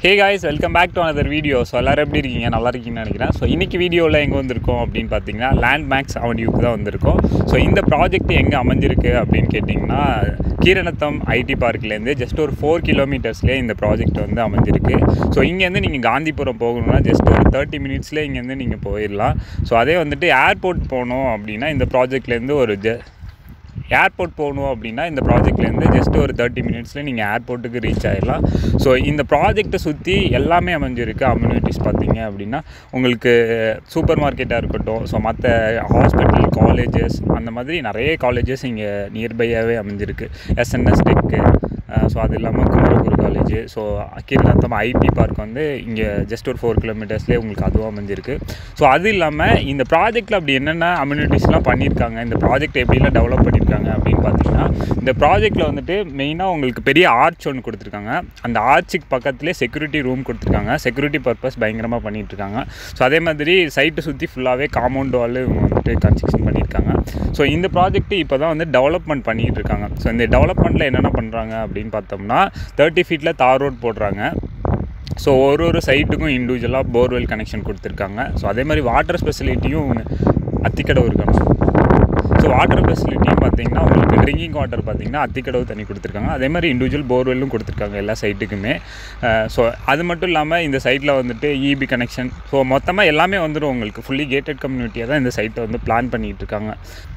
hey guys welcome back to another video so எல்லோரும் எப்படி இருக்கீங்க நல்லா இருக்கீங்கன்னு நினைக்கிறேன் ஸோ இன்றைக்கி வீடியோவில் எங்கே வந்திருக்கோம் அப்படின்னு பார்த்தீங்கன்னா லேண்ட் மேக்ஸ் அவனியூக்கு தான் வந்திருக்கோம் ஸோ இந்த ப்ராஜெக்ட் எங்கே அமைஞ்சிருக்கு அப்படின்னு கேட்டிங்கன்னா கீரநத்தம் ஐடி பார்க்லேருந்து ஜஸ்ட் ஒரு ஃபோர் கிலோமீட்டர்ஸ்லேயே இந்த ப்ராஜெக்ட் வந்து அமைஞ்சிருக்கு ஸோ இங்கேருந்து நீங்கள் காந்திபுரம் போகணும்னா ஜஸ்ட் ஒரு தேர்ட்டி மினிட்ஸ்லேயே இங்கேருந்து நீங்கள் போயிடலாம் ஸோ அதே வந்துட்டு ஏர்போர்ட் போகணும் அப்படின்னா இந்த ப்ராஜெக்ட்லேருந்து ஒரு ஜ ஏர்போர்ட் போகணும் அப்படின்னா இந்த ப்ராஜெக்ட்லேருந்து ஜஸ்ட் ஒரு தேர்ட்டி மினிட்ஸில் நீங்கள் ஏர்போர்ட்டுக்கு ரீச் ஆகிடலாம் ஸோ இந்த ப்ராஜெக்ட்டை சுற்றி எல்லாமே அமைஞ்சிருக்கு அம்யூனிட்டிஸ் பார்த்தீங்க அப்படின்னா உங்களுக்கு சூப்பர் மார்க்கெட்டாக இருக்கட்டும் ஸோ மற்ற ஹாஸ்பிட்டல் காலேஜஸ் அந்த மாதிரி நிறைய காலேஜஸ் இங்கே நியர்பையாகவே அமைஞ்சிருக்கு எஸ்என்எஸ் டெக்கு ஸோ அது இல்லாமல் Kumaraguru college so Keezhnatham IT park வந்து இங்கே ஜஸ்ட் ஒரு ஃபோர் கிலோமீட்டர்ஸ்லேயே உங்களுக்கு அதுவும் அமைஞ்சிருக்கு ஸோ அது இல்லாமல் இந்த ப்ராஜெக்ட்டில் அப்படி என்னென்ன அம்யூனிட்டிஸ்லாம் பண்ணியிருக்காங்க இந்த ப்ராஜெக்ட் எப்படிலாம் டெவலப் பண்ணியிருக்காங்க அப்படின்னு பார்த்தீங்கன்னா இந்த ப்ராஜெக்ட்டில் வந்துட்டு மெயினாக உங்களுக்கு பெரிய ஆர்ச் ஒன்று கொடுத்துருக்காங்க அந்த ஆர்ச்சுக்கு பக்கத்துலேயே செக்யூரிட்டி ரூம் கொடுத்துருக்காங்க செக்யூரிட்டி பர்பஸ் பயங்கரமாக பண்ணிட்டு இருக்காங்க ஸோ அதே மாதிரி சைட்டை சுற்றி ஃபுல்லாகவே காம்பவுண்ட் வால் இவங்க வந்துட்டு கன்ஸ்ட்ரக்ஷன் பண்ணியிருக்காங்க ஸோ இந்த ப்ராஜெக்ட் இப்போ தான் வந்து டெவலப்மெண்ட் பண்ணிகிட்டு இருக்காங்க ஸோ இந்த டெவலப்மெண்ட்டில் என்னென்ன பண்ணுறாங்க அப்படின்னு பார்த்தோம்னா தேர்ட்டி ஃபீட்டில் தார் ரோட் போடுறாங்க ஸோ ஒரு ஒரு சைட்டுக்கும் இண்டிவிஜுவலாக போர்வெல் கனெக்ஷன் கொடுத்துருக்காங்க ஸோ அதே மாதிரி வாட்டர் ஃபெசிலிட்டியும் அத்திக்கடவு இருக்கணும் ஸோ வாட்டர் ஃபெசிலிட்டியும் பார்த்தீங்கன்னா உங்களுக்கு ட்ரிங்கிங் வாட்டர் பார்த்தீங்கன்னா அத்திக்கடவு தண்ணி கொடுத்துருக்காங்க அதே மாதிரி இண்டிவிஜுவல் போர்வெல்லும் கொடுத்துருக்காங்க எல்லா சைட்டுக்குமே ஸோ அது மட்டும் இல்லாமல் இந்த சைட்டில் வந்துட்டு இபி கனெக்ஷன் ஸோ மொத்தமாக எல்லாமே வந்துடும் உங்களுக்கு ஃபுல்லி கேட்டட் கம்யூனிட்டியாக தான் இந்த சைட்டை வந்து பிளான் பண்ணிகிட்டு இருக்காங்க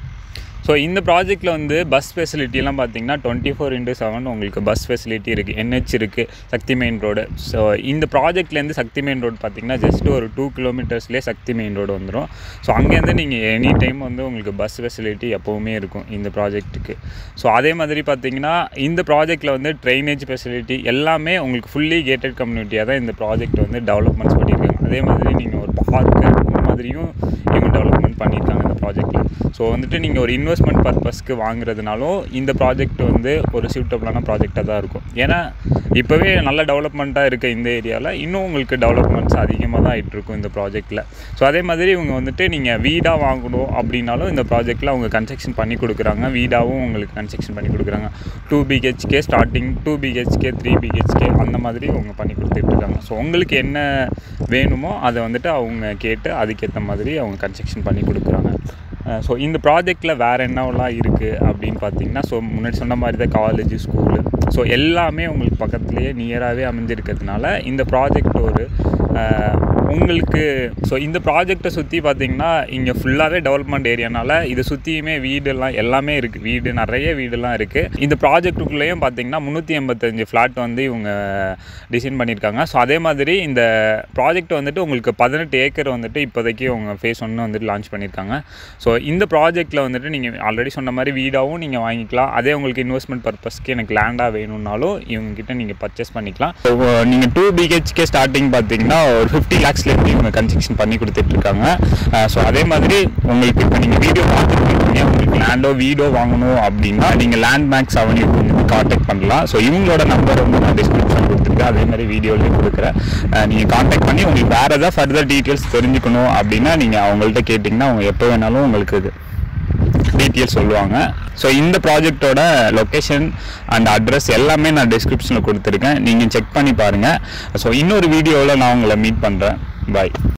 ஸோ இந்த ப்ராஜெக்ட்டில் வந்து பஸ் ஃபெசிலிட்டிலாம் பார்த்தீங்கன்னா டுவெண்ட்டி ஃபோர் இன்ட்டு செவன் உங்களுக்கு பஸ் ஃபெசிலிட்டி இருக்குது என்ஹெச் இருக்குது சக்தி மெயின் ரோடு ஸோ இந்த ப்ராஜெக்ட்லேருந்து சக்தி மெயின் ரோடு பார்த்தீங்கன்னா ஜஸ்ட் ஒரு டூ கிலோமீட்டர்ஸ்லேயே சக்தி மெயின் ரோடு வந்துடும் ஸோ அங்கேருந்து நீங்கள் எனி டைம் வந்து உங்களுக்கு பஸ் ஃபெசிலிட்டி எப்போவுமே இருக்கும் இந்த ப்ராஜெக்ட்டுக்கு ஸோ அதே மாதிரி பார்த்தீங்கன்னா இந்த ப்ராஜெக்ட்டில் வந்து ட்ரைனேஜ் ஃபெசிலிட்டி எல்லாமே உங்களுக்கு ஃபுல்லி கேட்டட் கம்யூனிட்டியாக தான் இந்த ப்ராஜெக்ட் வந்து டெவலப்மெண்ட்ஸ் பண்ணியிருக்காங்க அதே மாதிரி நீங்கள் ஒரு பார்க்கு இந்த மாதிரியும் இவங்க டெவலப்மெண்ட் பண்ணியிருக்காங்க இந்த ப்ராஜெக்ட்டில் ஸோ வந்துட்டு நீங்கள் ஒரு இன்வெஸ்ட்மெண்ட் பர்பஸ்க்கு வாங்குறதுனாலும் இந்த ப்ராஜெக்ட் வந்து ஒரு சூட்டபிளான ப்ராஜெக்டாக தான் இருக்கும் ஏன்னா இப்போவே நல்ல டெவலப்மெண்ட்டாக இருக்க இந்த ஏரியாவில் இன்னும் உங்களுக்கு டெவலப்மெண்ட்ஸ் அதிகமாக தான் ஆகிட்டு இருக்கும் இந்த ப்ராஜெக்ட்டில் ஸோ அதே மாதிரி இவங்க வந்துட்டு நீங்கள் வீடாக வாங்கணும் அப்படின்னாலும் இந்த ப்ராஜெக்ட்டில் அவங்க கன்ஸ்ட்ரக்ஷன் பண்ணி கொடுக்குறாங்க வீடாகவும் உங்களுக்கு கன்ஸ்ட்ரக்ஷன் பண்ணி கொடுக்குறாங்க two BHK starting two BHK three BHK அந்த மாதிரி அவங்க பண்ணி கொடுத்துட்ருக்காங்க ஸோ உங்களுக்கு என்ன வேணுமோ அதை வந்துட்டு அவங்க கேட்டு அதுக்கேற்ற மாதிரி அவங்க கன்ஸ்ட்ரக்ஷன் பண்ணி கொடுக்குறாங்க ஸோ இந்த ப்ராஜெக்டில் வேறு என்னவெல்லாம் இருக்குது அப்படின்னு பார்த்தீங்கன்னா ஸோ முன்னாடி சொன்ன மாதிரி தான் காலேஜ் ஸ்கூலு ஸோ எல்லாமே உங்களுக்கு பக்கத்துலேயே நியராகவே அமைஞ்சிருக்கிறதுனால இந்த ப்ராஜெக்ட் ஒரு உங்களுக்கு ஸோ இந்த ப்ராஜெக்டை சுற்றி பார்த்தீங்கன்னா இங்கே ஃபுல்லாகவே டெவலப்மெண்ட் ஏரியானால இதை சுற்றியுமே வீடெல்லாம் எல்லாமே இருக்குது வீடு நிறைய வீடெல்லாம் இருக்குது இந்த ப்ராஜெக்ட்டுக்குள்ளேயும் பார்த்தீங்கன்னா முந்நூற்றி எண்பத்தஞ்சு ஃப்ளாட் வந்து இவங்க டிசைன் பண்ணியிருக்காங்க ஸோ அதே மாதிரி இந்த ப்ராஜெக்ட் வந்துட்டு உங்களுக்கு பதினெட்டு ஏக்கர் வந்துட்டு இப்போதைக்கு அவங்க ஃபேஸ் ஒன்று வந்துட்டு லான்ச் பண்ணியிருக்காங்க ஸோ இந்த ப்ராஜெக்ட்டில் வந்துட்டு நீங்கள் ஆல்ரெடி சொன்ன மாதிரி வீடாகவும் நீங்கள் வாங்கிக்கலாம் அதே உங்களுக்கு இன்வெஸ்ட்மெண்ட் பர்பஸ்க்கு எனக்கு லேண்டாக வேணும்னாலும் இவங்ககிட்ட நீங்கள் பர்ச்சேஸ் பண்ணிக்கலாம் ஸோ நீங்கள் டூ பிஹெச்கே ஸ்டார்டிங் பார்த்தீங்கன்னா ஒரு ஃபிஃப்டி லேக்ஸ்லேருந்து இவங்க கன்ஸ்ட்ரக்ஷன் பண்ணி கொடுத்துட்ருக்காங்க ஸோ அதே மாதிரி உங்களுக்கு இப்போ நீங்கள் வீடியோ பார்த்துருக்கீங்க உங்களுக்கு லேண்டோ வீடோ வாங்கணும் அப்படின்னா நீங்கள் லேண்ட் மேக்ஸ் அவனியூ காண்டாக்ட் பண்ணலாம் ஸோ இவங்களோட நம்பர் வந்து நான் டிஸ்கிரிப்ஷன் கொடுத்துருக்கேன் அதே மாதிரி வீடியோலையும் கொடுக்குறேன் நீங்கள் காண்டாக்ட் பண்ணி உங்களுக்கு வேறு ஏதாவது ஃபர்தர் டீட்டெயில்ஸ் தெரிஞ்சுக்கணும் அப்படின்னா நீங்கள் அவங்கள்ட்ட கேட்டிங்கன்னா அவங்க எப்போ வேணாலும் உங்களுக்கு இது டீட்டெயில்ஸ் சொல்லுவாங்க ஸோ இந்த ப்ராஜெக்டோட லொக்கேஷன் அண்ட் அட்ரஸ் எல்லாமே நான் டிஸ்கிரிப்ஷனில் கொடுத்துருக்கேன் நீங்கள் செக் பண்ணி பாருங்கள் ஸோ இன்னொரு வீடியோவில் நான் உங்களை மீட் பண்ணுறேன் பாய்